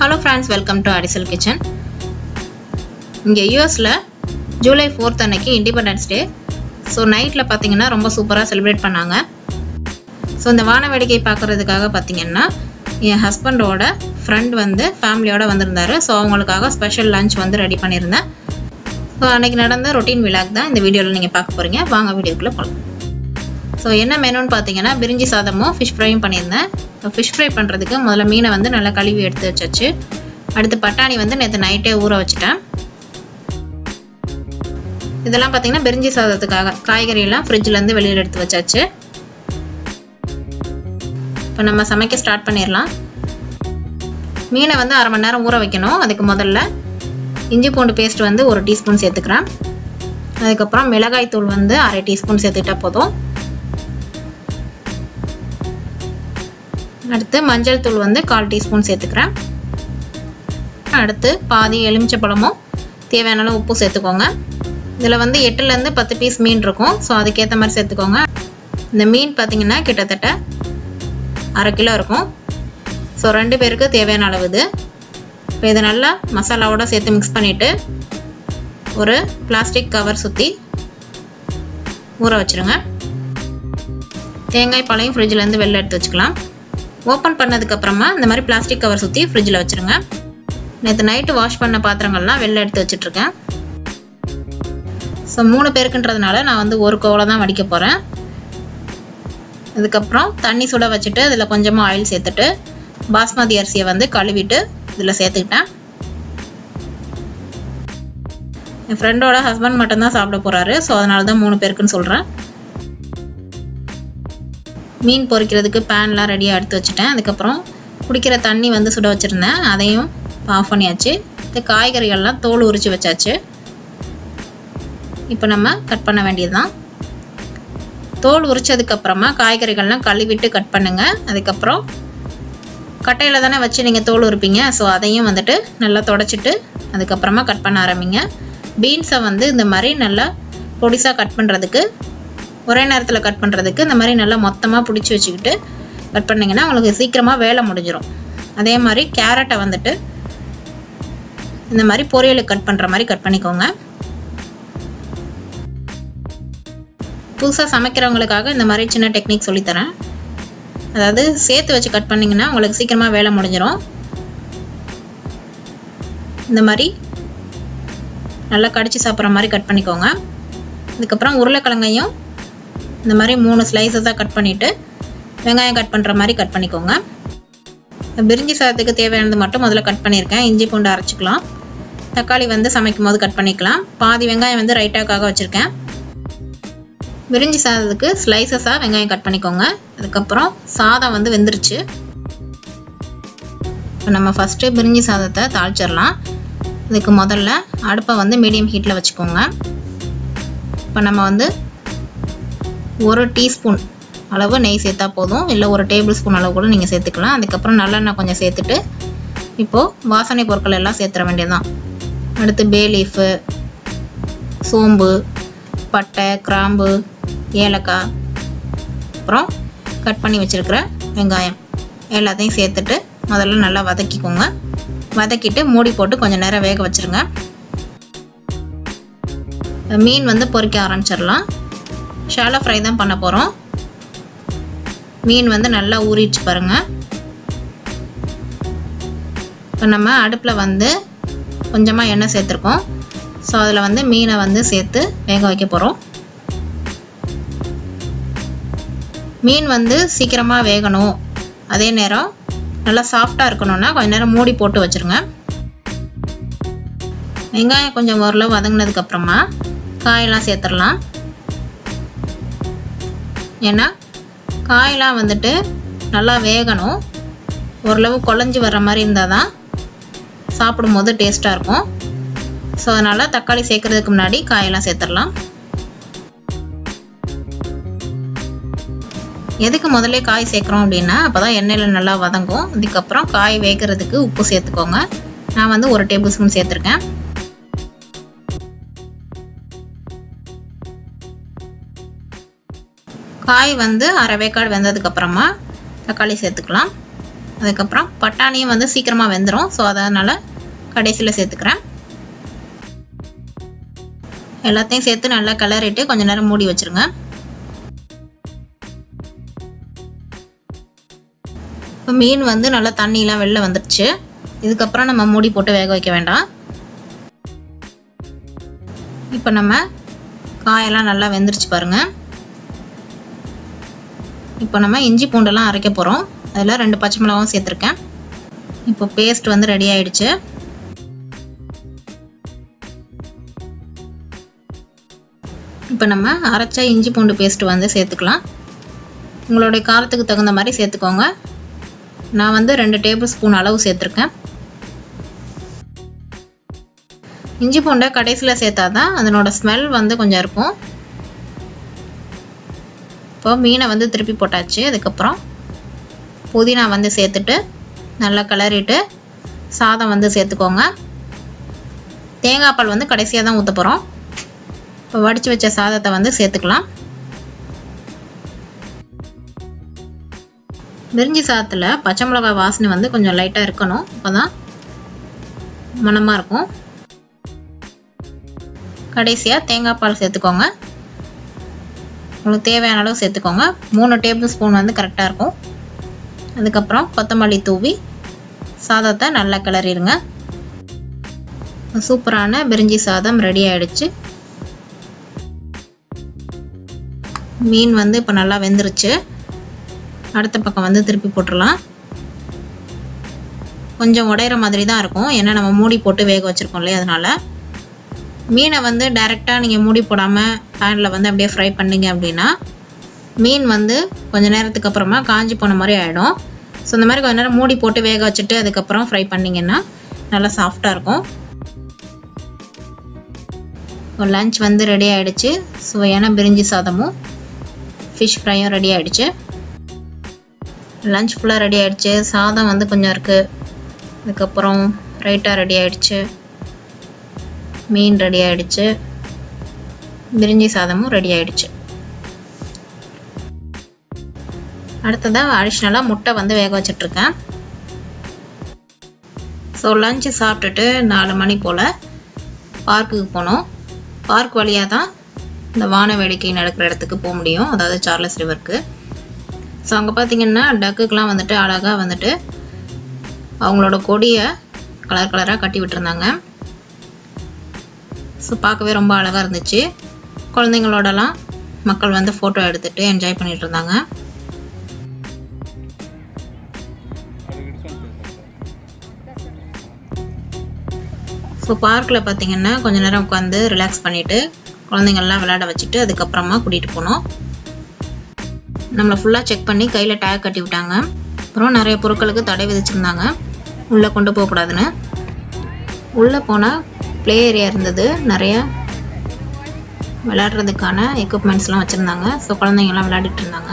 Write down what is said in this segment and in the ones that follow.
hello friends welcome to Arisal kitchen இங்கே யூஎஸில் July fourth அன்னைக்கு இண்டிபெண்டன்ஸ் டே ஸோ நைட்டில் பார்த்தீங்கன்னா ரொம்ப சூப்பராக செலிப்ரேட் பண்ணாங்க ஸோ இந்த வான வேடிக்கை பார்க்குறதுக்காக பார்த்தீங்கன்னா என் ஹஸ்பண்டோட ஃப்ரெண்ட் வந்து ஃபேமிலியோட வந்திருந்தாரு ஸோ அவங்களுக்காக ஸ்பெஷல் லஞ்ச் வந்து ரெடி பண்ணியிருந்தேன் ஸோ அன்னைக்கு நடந்த ரொட்டீன் விழாக் தான் இந்த வீடியோவில் நீங்கள் பார்க்க போகிறீங்க வாங்க வீடியோக்குள்ளே போகலாம் ஸோ என்ன மெனுன்னு பார்த்தீங்கன்னா பிரிஞ்சி சாதமும் ஃபிஷ் ஃப்ரையும் பண்ணியிருந்தேன் ஃபிஷ் ஃப்ரை பண்ணுறதுக்கு முதல்ல மீனை வந்து நல்லா கழுவி எடுத்து வச்சாச்சு அடுத்து பட்டாணி வந்து நேற்று நைட்டே ஊற வச்சுட்டேன் இதெல்லாம் பார்த்தீங்கன்னா பிரிஞ்சி சாதத்துக்காக காய்கறியெல்லாம் ஃப்ரிட்ஜ்லேருந்து வெளியில் எடுத்து வச்சாச்சு இப்போ நம்ம சமைக்க ஸ்டார்ட் பண்ணிடலாம் மீனை வந்து அரை மணி நேரம் ஊற வைக்கணும் அதுக்கு முதல்ல இஞ்சி பூண்டு பேஸ்ட் வந்து ஒரு டீஸ்பூன் சேர்த்துக்கிறேன் அதுக்கப்புறம் மிளகாய் தூள் வந்து அரை டீஸ்பூன் சேர்த்துக்கிட்டா போதும் அடுத்து மஞ்சள் தூள் வந்து கால் டீஸ்பூன் சேர்த்துக்கிறேன் அடுத்து பாதி எலுமிச்சை பழமும் தேவையான அளவு உப்பு சேர்த்துக்கோங்க இதில் வந்து எட்டுலேருந்து பத்து பீஸ் மீன் இருக்கும் ஸோ அதுக்கேற்ற மாதிரி சேர்த்துக்கோங்க இந்த மீன் பார்த்தீங்கன்னா கிட்டத்தட்ட அரை கிலோ இருக்கும் ஸோ ரெண்டு பேருக்கு தேவையான அளவு இது இப்போ இதை நல்லா மசாலாவோட சேர்த்து மிக்ஸ் பண்ணிவிட்டு ஒரு பிளாஸ்டிக் கவர் சுற்றி ஊற வச்சுருங்க தேங்காய் பழையும் ஃப்ரிட்ஜிலேருந்து வெளில எடுத்து வச்சுக்கலாம் ஓப்பன் பண்ணதுக்கப்புறமா இந்த மாதிரி பிளாஸ்டிக் கவர் சுற்றி ஃப்ரிட்ஜில் வச்சுருங்க நேற்று நைட்டு வாஷ் பண்ண பாத்திரங்கள்லாம் வெளில எடுத்து வச்சிட்ருக்கேன் ஸோ மூணு பேருக்குன்றதுனால நான் வந்து ஒரு கோவலை தான் வடிக்க போகிறேன் அதுக்கப்புறம் தண்ணி சுட வச்சுட்டு அதில் கொஞ்சமாக ஆயில் சேர்த்துட்டு பாஸ்மதி அரிசியை வந்து கழுவிட்டு இதில் சேர்த்துக்கிட்டேன் என் ஃப்ரெண்டோட ஹஸ்பண்ட் மட்டும்தான் சாப்பிட போகிறாரு ஸோ அதனால தான் மூணு பேருக்குன்னு சொல்கிறேன் மீன் பொரிக்கிறதுக்கு பேன்லாம் ரெடியாக எடுத்து வச்சுட்டேன் அதுக்கப்புறம் குடிக்கிற தண்ணி வந்து சுட வச்சுருந்தேன் அதையும் ஆஃப் பண்ணியாச்சு இந்த காய்கறிகள்லாம் தோல் உரித்து வச்சாச்சு இப்போ நம்ம கட் பண்ண வேண்டியது தான் தோல் உரிச்சதுக்கப்புறமா காய்கறிகள்லாம் கழுவிட்டு கட் பண்ணுங்கள் அதுக்கப்புறம் கட்டையில் தானே வச்சு நீங்கள் தோல் உரிப்பீங்க ஸோ அதையும் வந்துட்டு நல்லா தொடச்சிட்டு அதுக்கப்புறமா கட் பண்ண ஆரம்பிங்க பீன்ஸை வந்து இந்த மாதிரி நல்லா பொடிசாக கட் பண்ணுறதுக்கு ஒரே நேரத்தில் கட் பண்ணுறதுக்கு இந்த மாதிரி நல்லா மொத்தமாக பிடிச்சி வச்சுக்கிட்டு கட் பண்ணிங்கன்னா உங்களுக்கு சீக்கிரமாக வேலை முடிஞ்சிடும் அதே மாதிரி கேரட்டை வந்துட்டு இந்த மாதிரி பொரியலுக்கு கட் பண்ணுற மாதிரி கட் பண்ணிக்கோங்க புதுசாக சமைக்கிறவங்களுக்காக இந்த மாதிரி சின்ன டெக்னிக் சொல்லித்தரேன் அதாவது சேர்த்து வச்சு கட் பண்ணிங்கன்னா உங்களுக்கு சீக்கிரமாக வேலை முடிஞ்சிடும் இந்த மாதிரி நல்லா கடிச்சு சாப்பிட்ற மாதிரி கட் பண்ணிக்கோங்க அதுக்கப்புறம் உருளைக்கிழங்கையும் இந்த மாதிரி மூணு ஸ்லைஸஸாக கட் பண்ணிவிட்டு வெங்காயம் கட் பண்ணுற மாதிரி கட் பண்ணிக்கோங்க பிரிஞ்சி சாதத்துக்கு தேவையானது மட்டும் முதல்ல கட் பண்ணியிருக்கேன் இஞ்சி பூண்டு அரைச்சிக்கலாம் தக்காளி வந்து சமைக்கும் போது கட் பண்ணிக்கலாம் பாதி வெங்காயம் வந்து ரைட்டாக்காக வச்சுருக்கேன் பிரிஞ்சி சாதத்துக்கு ஸ்லைசஸாக வெங்காயம் கட் பண்ணிக்கோங்க அதுக்கப்புறம் சாதம் வந்து வெந்துருச்சு இப்போ நம்ம ஃபஸ்ட்டு பிரிஞ்சி சாதத்தை தாளிச்சிடலாம் இதுக்கு முதல்ல அடுப்பை வந்து மீடியம் ஹீட்டில் வச்சுக்கோங்க இப்போ நம்ம வந்து ஒரு டீஸ்பூன் அளவு நெய் சேர்த்தா போதும் இல்லை ஒரு டேபிள் ஸ்பூன் அளவு கூட நீங்கள் சேர்த்துக்கலாம் அதுக்கப்புறம் நல்லெண்ணெய் கொஞ்சம் சேர்த்துட்டு இப்போது வாசனை பொருட்கள் எல்லாம் சேர்த்துற வேண்டியதுதான் அடுத்து பே லீஃபு சோம்பு பட்டை கிராம்பு ஏலக்காய் அப்புறம் கட் பண்ணி வச்சுருக்கிற வெங்காயம் எல்லாத்தையும் சேர்த்துட்டு முதல்ல நல்லா வதக்கிக்கோங்க வதக்கிட்டு மூடி போட்டு கொஞ்சம் நேரம் வேக வச்சுருங்க மீன் வந்து பொறிக்க ஆரம்பிச்சிடலாம் ஷாலோ ஃப்ரை தான் பண்ண போகிறோம் மீன் வந்து நல்லா ஊறிடுச்சு பாருங்கள் இப்போ நம்ம அடுப்பில் வந்து கொஞ்சமாக எண்ணெய் சேர்த்துருக்கோம் ஸோ அதில் வந்து மீனை வந்து சேர்த்து வேக வைக்க போகிறோம் மீன் வந்து சீக்கிரமாக வேகணும் அதே நேரம் நல்லா சாஃப்டாக இருக்கணும்னா கொஞ்ச நேரம் மூடி போட்டு வச்சுருங்க வெங்காயம் கொஞ்சம் ஓரளவு வதங்கினதுக்கப்புறமா காயெல்லாம் சேர்த்துடலாம் ஏன்னா காயெல்லாம் வந்துட்டு நல்லா வேகணும் ஓரளவு குழஞ்சி வர்ற மாதிரி இருந்தால் தான் சாப்பிடும்போது டேஸ்ட்டாக இருக்கும் ஸோ அதனால் தக்காளி சேர்க்குறதுக்கு முன்னாடி காயெல்லாம் சேர்த்துடலாம் எதுக்கு முதல்ல காய் சேர்க்குறோம் அப்படின்னா அப்போ தான் எண்ணெயில் நல்லா வதங்கும் அதுக்கப்புறம் காய் வேகிறதுக்கு உப்பு சேர்த்துக்கோங்க நான் வந்து ஒரு டேபிள் ஸ்பூன் சேர்த்துருக்கேன் காய் வந்து அரை வேக்காடு வெந்ததுக்கப்புறமா தக்காளி சேர்த்துக்கலாம் அதுக்கப்புறம் பட்டாணியும் வந்து சீக்கிரமாக வெந்துடும் ஸோ அதனால் கடைசியில் சேர்த்துக்கிறேன் எல்லாத்தையும் சேர்த்து நல்லா கிளறிட்டு கொஞ்ச நேரம் மூடி வச்சுருங்க இப்போ மீன் வந்து நல்லா தண்ணியெலாம் வெளில வந்துடுச்சு இதுக்கப்புறம் நம்ம மூடி போட்டு வேக வைக்க வேண்டாம் இப்போ நம்ம காயெல்லாம் நல்லா வெந்துருச்சு பாருங்க இப்போ நம்ம இஞ்சி பூண்டெல்லாம் அரைக்க போகிறோம் அதில் ரெண்டு பச்சை மிளகாவும் சேர்த்துருக்கேன் இப்போ பேஸ்ட் வந்து ரெடி ஆயிடுச்சு இப்போ நம்ம அரைச்ச இஞ்சி பூண்டு பேஸ்ட் வந்து சேர்த்துக்கலாம் உங்களுடைய காரத்துக்கு தகுந்த மாதிரி சேர்த்துக்கோங்க நான் வந்து ரெண்டு டேபிள் ஸ்பூன் அளவு சேர்த்துருக்கேன் இஞ்சி பூண்டை கடைசியில் சேர்த்தா தான் அதனோட ஸ்மெல் வந்து கொஞ்சம் இருக்கும் இப்போ மீனை வந்து திருப்பி போட்டாச்சு அதுக்கப்புறம் புதினா வந்து சேர்த்துட்டு நல்லா கிளறிட்டு சாதம் வந்து சேர்த்துக்கோங்க தேங்காய் பால் வந்து கடைசியாக தான் ஊற்ற போகிறோம் இப்போ வடித்து வச்ச சாதத்தை வந்து சேர்த்துக்கலாம் பிரிஞ்சி சாதத்தில் பச்சை மிளகாய் வாசனை வந்து கொஞ்சம் லைட்டாக இருக்கணும் அப்போ தான் மணமாக இருக்கும் கடைசியாக தேங்காய் பால் சேர்த்துக்கோங்க உங்களுக்கு தேவையான அளவு சேர்த்துக்கோங்க மூணு டேபிள் ஸ்பூன் வந்து கரெக்டாக இருக்கும் அதுக்கப்புறம் கொத்தமல்லி தூவி சாதத்தை நல்லா கிளறிடுங்க சூப்பரான பிரிஞ்சி சாதம் ரெடி ஆயிடுச்சு மீன் வந்து இப்போ நல்லா வெந்துருச்சு அடுத்த பக்கம் வந்து திருப்பி போட்டுடலாம் கொஞ்சம் உடையிற மாதிரி தான் இருக்கும் ஏன்னா நம்ம மூடி போட்டு வேக வச்சுருக்கோம் இல்லையா அதனால் மீனை வந்து டைரெக்டாக நீங்கள் மூடி போடாமல் பேனில் வந்து அப்படியே ஃப்ரை பண்ணிங்க அப்படின்னா மீன் வந்து கொஞ்சம் நேரத்துக்கு அப்புறமா காஞ்சி போன மாதிரி ஆகிடும் ஸோ இந்த மாதிரி கொஞ்ச நேரம் மூடி போட்டு வேக வச்சுட்டு அதுக்கப்புறம் ஃப்ரை பண்ணிங்கன்னா நல்லா சாஃப்டாக இருக்கும் லஞ்ச் வந்து ரெடி ஆகிடுச்சு சுவையான பிரிஞ்சி சாதமும் ஃபிஷ் ஃப்ரையும் ரெடி ஆகிடுச்சு லஞ்ச் ஃபுல்லாக ரெடி ஆகிடுச்சு சாதம் வந்து கொஞ்சம் இருக்குது அதுக்கப்புறம் ரைட்டாக ரெடி ஆகிடுச்சு மீன் ரெடி ஆகிடுச்சு பிரிஞ்சி சாதமும் ரெடி ஆகிடுச்சு அடுத்ததாக அடிஷ்னலாக முட்டை வந்து வேக வச்சிட்ருக்கேன் ஸோ லஞ்சு சாப்பிட்டுட்டு நாலு மணி போல் பார்க்குக்கு போனோம் பார்க் வழியாக தான் இந்த வான வேடிக்கை நடக்கிற இடத்துக்கு போக முடியும் அதாவது சார்லஸ் ரிவருக்கு ஸோ அங்கே பார்த்தீங்கன்னா டக்குக்கெலாம் வந்துட்டு அழகாக வந்துட்டு அவங்களோட கொடியை கலர் கலராக கட்டி விட்டுருந்தாங்க ஸோ பார்க்கவே ரொம்ப அழகாக இருந்துச்சு குழந்தைங்களோடலாம் மக்கள் வந்து ஃபோட்டோ எடுத்துகிட்டு என்ஜாய் பண்ணிகிட்டு இருந்தாங்க ஸோ பார்க்கில் பார்த்தீங்கன்னா கொஞ்ச நேரம் உட்காந்து ரிலாக்ஸ் பண்ணிவிட்டு குழந்தைங்கள்லாம் விளையாட வச்சுட்டு அதுக்கப்புறமா கூட்டிகிட்டு போனோம் நம்மளை ஃபுல்லாக செக் பண்ணி கையில் டேக் கட்டி விட்டாங்க அப்புறம் நிறைய பொருட்களுக்கு தடை விதிச்சிருந்தாங்க உள்ளே கொண்டு போகக்கூடாதுன்னு உள்ளே போனால் ப்ளே ஏரியா இருந்தது நிறைய விளையாடுறதுக்கான எக்யூப்மெண்ட்ஸ்லாம் வச்சுருந்தாங்க ஸோ குழந்தைங்கள்லாம் விளையாடிட்டு இருந்தாங்க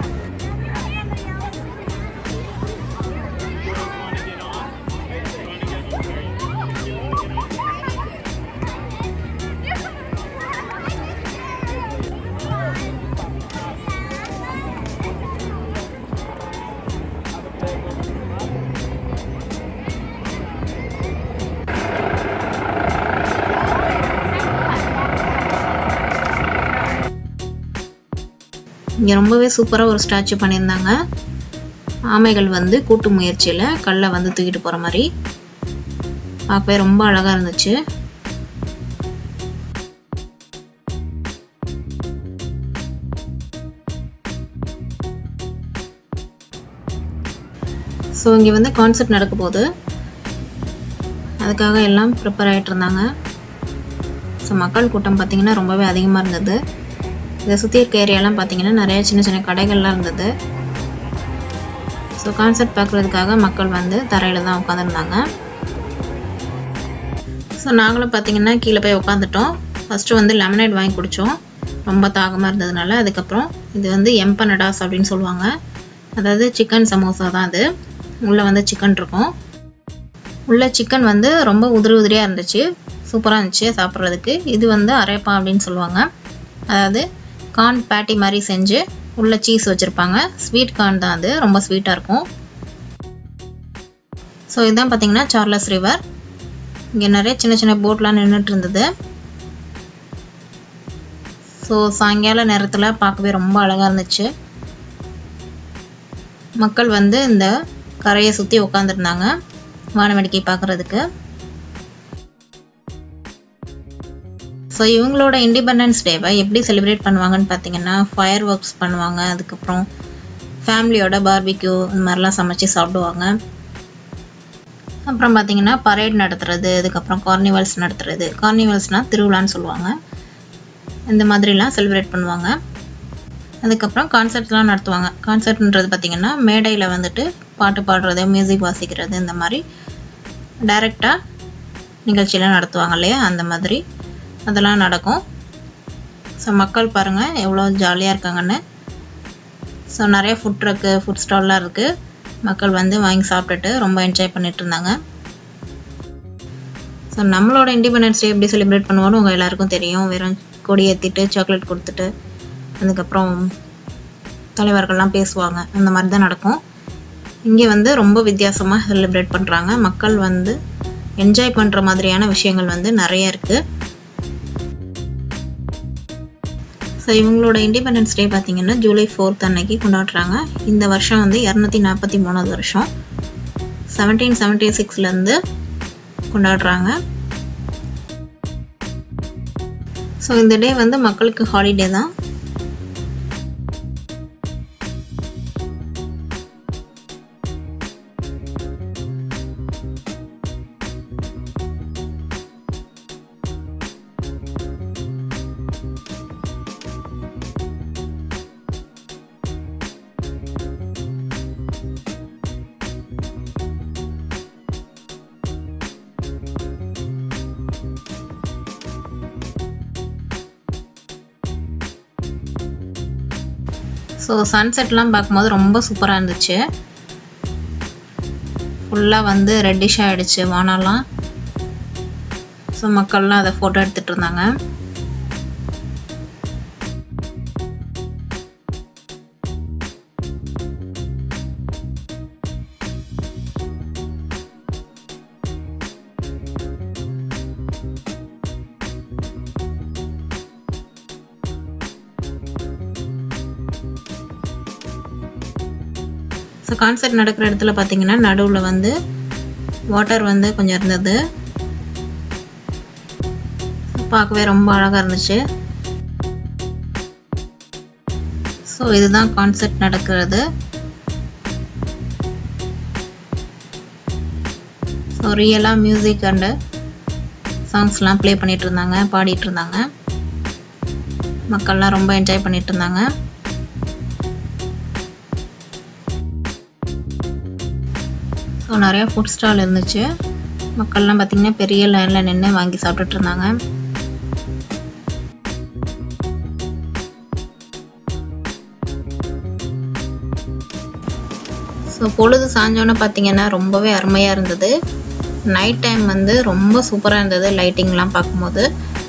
இங்கே ரொம்பவே சூப்பராக ஒரு ஸ்டாச்சு பண்ணியிருந்தாங்க ஆமைகள் வந்து கூட்டு முயற்சியில் கல்லை வந்து தூக்கிட்டு போகிற மாதிரி பார்க்கவே ரொம்ப அழகாக இருந்துச்சு ஸோ இங்கே வந்து கான்செப்ட் நடக்க போகுது அதுக்காக எல்லாம் ப்ரிப்பேர் ஆகிட்டு இருந்தாங்க ஸோ மக்கள் கூட்டம் பார்த்திங்கன்னா ரொம்பவே அதிகமாக இருந்தது இதை சுற்றி இருக்க ஏரியாலாம் பார்த்தீங்கன்னா நிறைய சின்ன சின்ன கடைகள்லாம் இருந்தது ஸோ கான்செர்ட் பார்க்குறதுக்காக மக்கள் வந்து தரையில் தான் உட்காந்துருந்தாங்க ஸோ நாங்களும் பார்த்தீங்கன்னா கீழே போய் உட்காந்துட்டோம் ஃபஸ்ட்டு வந்து லெமனேட் வாங்கி குடித்தோம் ரொம்ப தாகமாக இருந்ததுனால அதுக்கப்புறம் இது வந்து எம்பனடாஸ் அப்படின்னு சொல்லுவாங்க அதாவது சிக்கன் சமோசா தான் அது உள்ளே வந்து சிக்கன் இருக்கும் உள்ள சிக்கன் வந்து ரொம்ப உதிரி உதிரியாக இருந்துச்சு சூப்பராக இருந்துச்சு சாப்பிட்றதுக்கு இது வந்து அரைப்பா அப்படின்னு சொல்லுவாங்க அதாவது கார்ன் பேட்டி மாதிரி செஞ்சு உள்ள சீஸ் வச்சுருப்பாங்க ஸ்வீட் கார்ன் தான் அது ரொம்ப ஸ்வீட்டாக இருக்கும் ஸோ இதுதான் பார்த்தீங்கன்னா சார்லஸ் ரிவர் இங்கே நிறைய சின்ன சின்ன போட்லாம் நின்றுட்டு இருந்தது ஸோ சாயங்கால நேரத்தில் பார்க்கவே ரொம்ப அழகாக இருந்துச்சு மக்கள் வந்து இந்த கரையை சுற்றி உட்காந்துருந்தாங்க வானவேடிக்கை பார்க்குறதுக்கு ஸோ இவங்களோட இண்டிபெண்டன்ஸ் டேவை எப்படி செலிப்ரேட் பண்ணுவாங்கன்னு பார்த்தீங்கன்னா ஃபயர் ஒர்க்ஸ் பண்ணுவாங்க அதுக்கப்புறம் ஃபேமிலியோட பார்பிக்யூ இந்த மாதிரிலாம் சமைச்சு சாப்பிடுவாங்க அப்புறம் பார்த்தீங்கன்னா பரேட் நடத்துறது அதுக்கப்புறம் கார்னிவல்ஸ் நடத்துறது கார்னிவல்ஸ்னால் திருவிழான்னு சொல்லுவாங்க இந்த மாதிரிலாம் செலிப்ரேட் பண்ணுவாங்க அதுக்கப்புறம் கான்சர்ட்லாம் நடத்துவாங்க கான்சர்ட்ன்றது பார்த்திங்கன்னா மேடையில் வந்துட்டு பாட்டு பாடுறது மியூசிக் வாசிக்கிறது இந்த மாதிரி டைரெக்டாக நிகழ்ச்சியெலாம் நடத்துவாங்க இல்லையா அந்த மாதிரி அதெல்லாம் நடக்கும் ஸோ மக்கள் பாருங்கள் எவ்வளோ ஜாலியாக இருக்காங்கன்னு ஸோ நிறைய ஃபுட் ட்ரக்கு ஃபுட் ஸ்டால்லாம் இருக்குது மக்கள் வந்து வாங்கி சாப்பிட்டுட்டு ரொம்ப என்ஜாய் பண்ணிட்டு இருந்தாங்க ஸோ நம்மளோட இண்டிபெண்டன்ஸ் டே எப்படி செலிப்ரேட் பண்ணுவோன்னு உங்கள் எல்லாருக்கும் தெரியும் வெறும் கொடி ஏற்றிட்டு சாக்லேட் கொடுத்துட்டு அதுக்கப்புறம் தலைவர்கள்லாம் பேசுவாங்க அந்த மாதிரி தான் நடக்கும் இங்கே வந்து ரொம்ப வித்தியாசமாக செலிப்ரேட் பண்ணுறாங்க மக்கள் வந்து என்ஜாய் பண்ணுற மாதிரியான விஷயங்கள் வந்து நிறைய இருக்குது ஸோ இவங்களோட இண்டிபெண்டன்ஸ் டே பார்த்தீங்கன்னா ஜூலை ஃபோர்த் அன்னைக்கு கொண்டாடுறாங்க இந்த வருஷம் வந்து இரநூத்தி நாற்பத்தி மூணாவது வருஷம் செவன்டீன் செவன்டி சிக்ஸ்லேருந்து கொண்டாடுறாங்க ஸோ இந்த டே வந்து மக்களுக்கு ஹாலிடே தான் ஸோ சன்செட்லாம் பார்க்கும்போது ரொம்ப சூப்பராக இருந்துச்சு ஃபுல்லாக வந்து ரெட்டிஷ் ஆகிடுச்சு வானம்லாம் ஸோ மக்கள்லாம் அதை ஃபோட்டோ எடுத்துகிட்டு இருந்தாங்க ஸோ கான்சர்ட் நடக்கிற இடத்துல பார்த்தீங்கன்னா நடுவில் வந்து வாட்டர் வந்து கொஞ்சம் இருந்தது பார்க்கவே ரொம்ப அழகாக இருந்துச்சு ஸோ இதுதான் கான்சர்ட் நடக்கிறது ஸோ ரியலாக மியூசிக் அண்டு சாங்ஸ்லாம் ப்ளே பண்ணிட்டு இருந்தாங்க பாடிட்டு இருந்தாங்க மக்கள்லாம் ரொம்ப என்ஜாய் பண்ணிட்டு இருந்தாங்க ஸோ நிறையா ஃபுட் ஸ்டால் இருந்துச்சு மக்கள்லாம் பார்த்திங்கன்னா பெரிய லைனில் நின்று வாங்கி சாப்பிட்டுட்டு இருந்தாங்க ஸோ பொழுது சாஞ்சோன்னே பார்த்தீங்கன்னா ரொம்பவே அருமையாக இருந்தது நைட் டைம் வந்து ரொம்ப சூப்பராக இருந்தது லைட்டிங்லாம் பார்க்கும்போது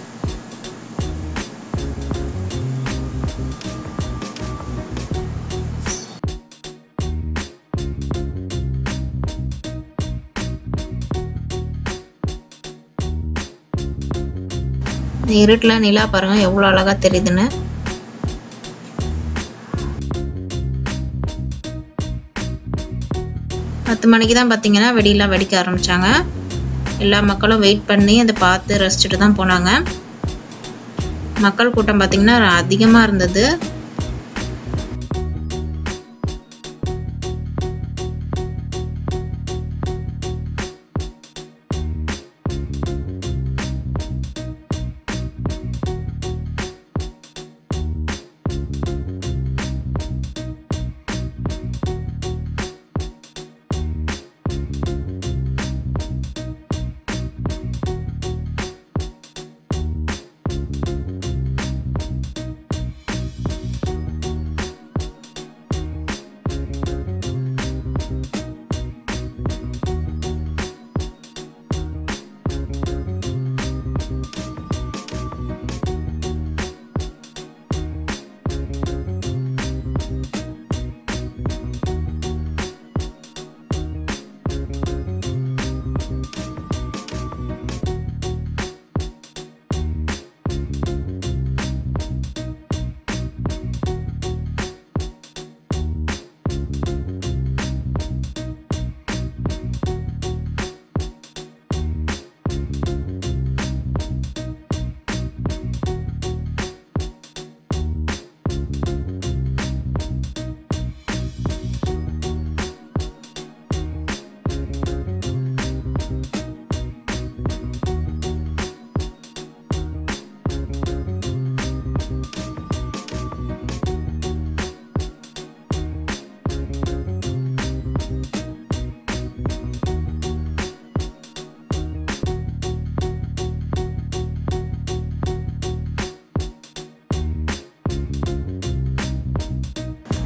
இருட்டில் நிலா பாருங்க எவ்வளோ அழகாக தெரியுதுன்னு பத்து மணிக்கு தான் பார்த்தீங்கன்னா வெடியெல்லாம் வெடிக்க ஆரம்பித்தாங்க எல்லா மக்களும் வெயிட் பண்ணி அதை பார்த்து ரசிச்சுட்டு தான் போனாங்க மக்கள் கூட்டம் பார்த்தீங்கன்னா அதிகமாக இருந்தது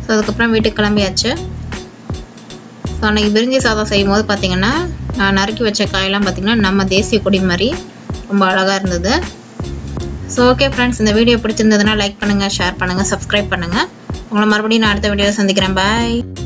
ஸோ அதுக்கப்புறம் வீட்டுக்கு கிளம்பியாச்சு ஸோ அன்றைக்கி பிரிஞ்சி சாதம் செய்யும் போது பார்த்திங்கன்னா நான் நறுக்கி வச்ச காயெல்லாம் பார்த்திங்கன்னா நம்ம தேசிய கொடி மாதிரி ரொம்ப அழகாக இருந்தது ஸோ ஓகே ஃப்ரெண்ட்ஸ் இந்த வீடியோ பிடிச்சிருந்ததுன்னா லைக் பண்ணுங்கள் ஷேர் பண்ணுங்கள் சப்ஸ்கிரைப் பண்ணுங்கள் உங்களை மறுபடியும் நான் அடுத்த வீடியோவில் சந்திக்கிறேன் பாய்